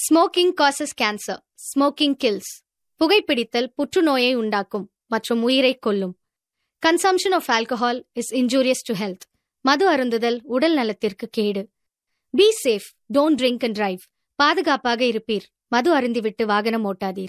smoking causes cancer smoking kills புகைப்பிடித்தல் புற்றுநோயை உண்டாக்கும் மற்றும் உயிரை கொல்லும் consumption of alcohol is injurious to health மது அருந்துதல் உடல் நலத்திற்கு கேடு be safe don't drink and drive பாதுகாப்பாக இருப்பீர் மது அருந்திவிட்டு வாகனம் ஓட்டாதீர்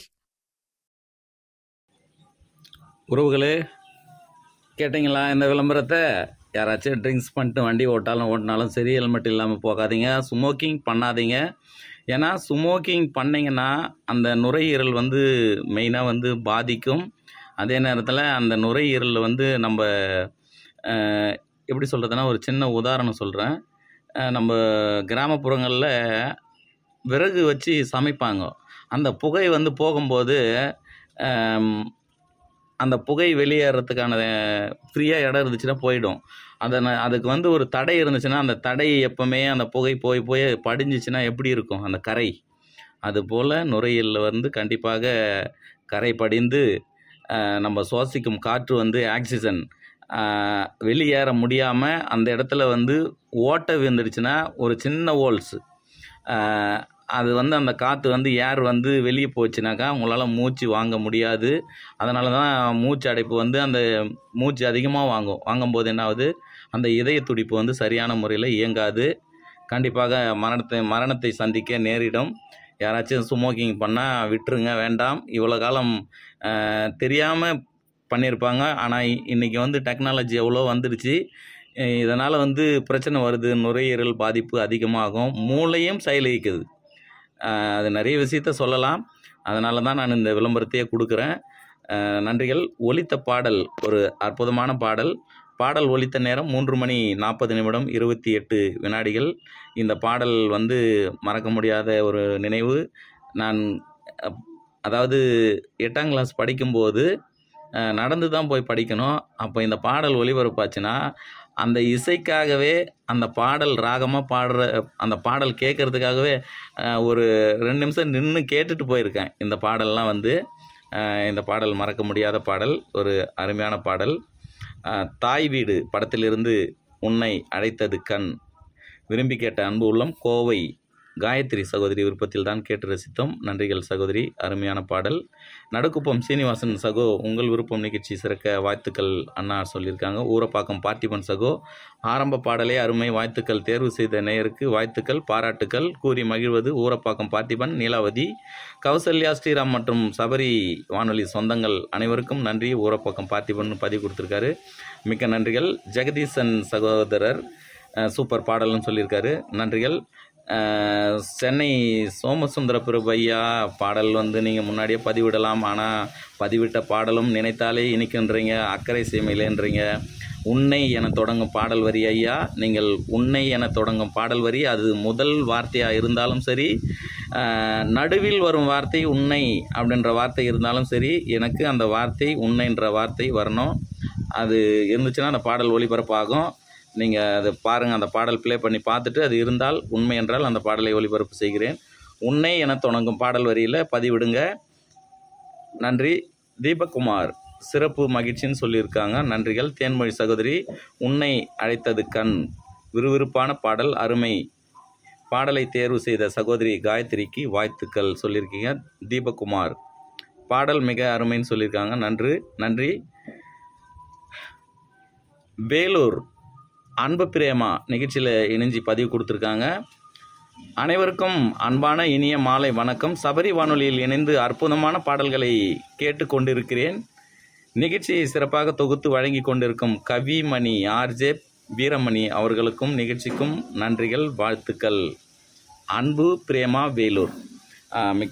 உறவுகளே கேட்டிங்களா இந்த விளம்பரத்தை யாராச்சும் ட்ரிங்க்ஸ் பண்ணிட்டு வண்டி ஓட்டாலும் ஓட்டினாலும் சரி ஹெல்மெட் இல்லாமல் போகாதீங்க ஸ்மோக்கிங் பண்ணாதீங்க ஏன்னா ஸ்மோக்கிங் பண்ணிங்கன்னா அந்த நுரையீரல் வந்து மெயினாக வந்து பாதிக்கும் அதே நேரத்தில் அந்த நுரையீரலில் வந்து நம்ம அஹ், எப்படி சொல்கிறதுனா ஒரு சின்ன உதாரணம் சொல்கிறேன் நம்ம கிராமப்புறங்களில் விறகு வச்சு சமைப்பாங்க அந்த புகை வந்து போகும்போது ஆம், அந்த புகை வெளியேறதுக்கான ஃப்ரீயாக இடம் இருந்துச்சுன்னா போயிடும் அதை நான் அதுக்கு வந்து ஒரு தடை இருந்துச்சுன்னா அந்த தடை எப்பவுமே அந்த புகை போய் போய் படிஞ்சிச்சுன்னா எப்படி இருக்கும் அந்த கரை அதுபோல் நுரையீரலில் வந்து கண்டிப்பாக கரை படிந்து ஆஹ், நம்ம சுவாசிக்கும் காற்று வந்து ஆக்சிஜன் ஆஹ், வெளியேற முடியாமல் அந்த இடத்துல வந்து ஓட்டை விழுந்துடுச்சுன்னா ஒரு சின்ன ஹோல்ஸ் அது வந்து அந்த காற்று வந்து ஏர் வந்து வெளியே போச்சுனாக்கா உங்களால் மூச்சு வாங்க முடியாது அதனால தான் மூச்சு அடைப்பு வந்து அந்த மூச்சு அதிகமாக வாங்கும் வாங்கும்போது என்ன ஆகுது அந்த இதய துடிப்பு வந்து சரியான முறையில் இயங்காது கண்டிப்பாக மரணத்தை மரணத்தை சந்திக்க நேரிடும் யாராச்சும் ஸ்மோக்கிங் பண்ணால் விட்டுருங்க வேண்டாம் இவ்வளோ காலம் தெரியாமல் பண்ணியிருப்பாங்க ஆனால் இன்றைக்கி வந்து டெக்னாலஜி எவ்வளோ வந்துடுச்சு இதனால் வந்து பிரச்சனை வருது நுரையீரல் பாதிப்பு அதிகமாகும் மூளையும் செயலிக்குது ஆஹ் அது நிறைய விஷயத்த சொல்லலாம் அதனால தான் நான் இந்த விளம்பரத்தையே கொடுக்குறேன் ஆஹ் நன்றிகள் ஒலித்த பாடல் ஒரு அற்புதமான பாடல் பாடல் ஒலித்த நேரம் மூன்று மணி நாற்பது நிமிடம் இருபத்தி எட்டு வினாடிகள் இந்த பாடல் வந்து மறக்க முடியாத ஒரு நினைவு நான் அப்- அதாவது எட்டாம் கிளாஸ் படிக்கும்போது ஆஹ் நடந்து தான் போய் படிக்கணும் அப்போ இந்த பாடல் ஒளிபரப்பாச்சுன்னா அந்த இசைக்காகவே அந்த பாடல் ராகமாக பாடுற அந்த பாடல் கேட்கறதுக்காகவே ஆஹ் ஒரு ரெண்டு நிமிஷம் நின்று கேட்டுட்டு போயிருக்கேன் இந்த பாடல்லாம் வந்து ஆஹ் இந்த பாடல் மறக்க முடியாத பாடல் ஒரு அருமையான பாடல் ஆஹ் தாய் வீடு படத்திலிருந்து உன்னை அழைத்தது கண் விரும்பி கேட்ட அன்பு உள்ளம் கோவை காயத்ரி சகோதரி விருப்பத்தில் தான் கேட்டு ரசித்தோம் நன்றிகள் சகோதரி அருமையான பாடல் நடுக்குப்பம் சீனிவாசன் சகோ உங்கள் விருப்பம் நிகழ்ச்சி சிறக்க வாழ்த்துக்கள் அண்ணா சொல்லியிருக்காங்க ஊரப்பாக்கம் பார்த்திபன் சகோ ஆரம்ப பாடலே அருமை வாழ்த்துக்கள் தேர்வு செய்த நேயருக்கு வாழ்த்துக்கள் பாராட்டுக்கள் கூறி மகிழ்வது ஊரப்பாக்கம் பார்த்திபன் நீலாவதி கௌசல்யா ஸ்ரீராம் மற்றும் சபரி வானொலி சொந்தங்கள் அனைவருக்கும் நன்றி ஊரப்பாக்கம் பார்த்திபன் பதிவு கொடுத்துருக்காரு மிக்க நன்றிகள் ஜெகதீசன் சகோதரர் அஹ், சூப்பர் பாடல்னு சொல்லியிருக்காரு நன்றிகள் அஹ், சென்னை சோமசுந்தர பிரபு ஐயா பாடல் வந்து நீங்கள் முன்னாடியே பதிவிடலாம் ஆனால் பதிவிட்ட பாடலும் நினைத்தாலே இனிக்கின்றீங்க அக்கறை சீமையிலேன்றீங்க உன்னை என தொடங்கும் பாடல் வரி ஐயா நீங்கள் உன்னை என தொடங்கும் பாடல் வரி அது முதல் வார்த்தையாக இருந்தாலும் சரி அஹ், நடுவில் வரும் வார்த்தை உன்னை அப்படின்ற வார்த்தை இருந்தாலும் சரி எனக்கு அந்த வார்த்தை உன்னைன்ற வார்த்தை வரணும் அது இருந்துச்சுன்னா அந்த பாடல் ஒளிபரப்பாகும் நீங்கள் அதை பாருங்கள் அந்த பாடல் ப்ளே பண்ணி பார்த்துட்டு அது இருந்தால் உண்மை என்றால் அந்த பாடலை ஒளிபரப்பு செய்கிறேன் உன்னை என தொடங்கும் பாடல் வரியில் பதிவிடுங்க நன்றி தீபக்குமார் சிறப்பு மகிழ்ச்சின்னு சொல்லியிருக்காங்க நன்றிகள் தேன்மொழி சகோதரி உன்னை அழைத்தது கண் விறுவிறுப்பான பாடல் அருமை பாடலை தேர்வு செய்த சகோதரி காயத்ரிக்கு வாழ்த்துக்கள் சொல்லியிருக்கீங்க தீபக்குமார் பாடல் மிக அருமைன்னு சொல்லியிருக்காங்க நன்றி நன்றி வேலூர் அன்பு பிரேமா நிகழ்ச்சியில் இணைஞ்சி பதிவு கொடுத்துருக்காங்க அனைவருக்கும் அன்பான இனிய மாலை வணக்கம் சபரி வானொலியில் இணைந்து அற்புதமான பாடல்களை கேட்டுக்கொண்டிருக்கிறேன் நிகழ்ச்சியை சிறப்பாக தொகுத்து வழங்கி கொண்டிருக்கும் கவிமணி ஆர்ஜே வீரமணி அவர்களுக்கும் நிகழ்ச்சிக்கும் நன்றிகள் வாழ்த்துக்கள் அன்பு பிரேமா வேலூர் ஆ, மிக்க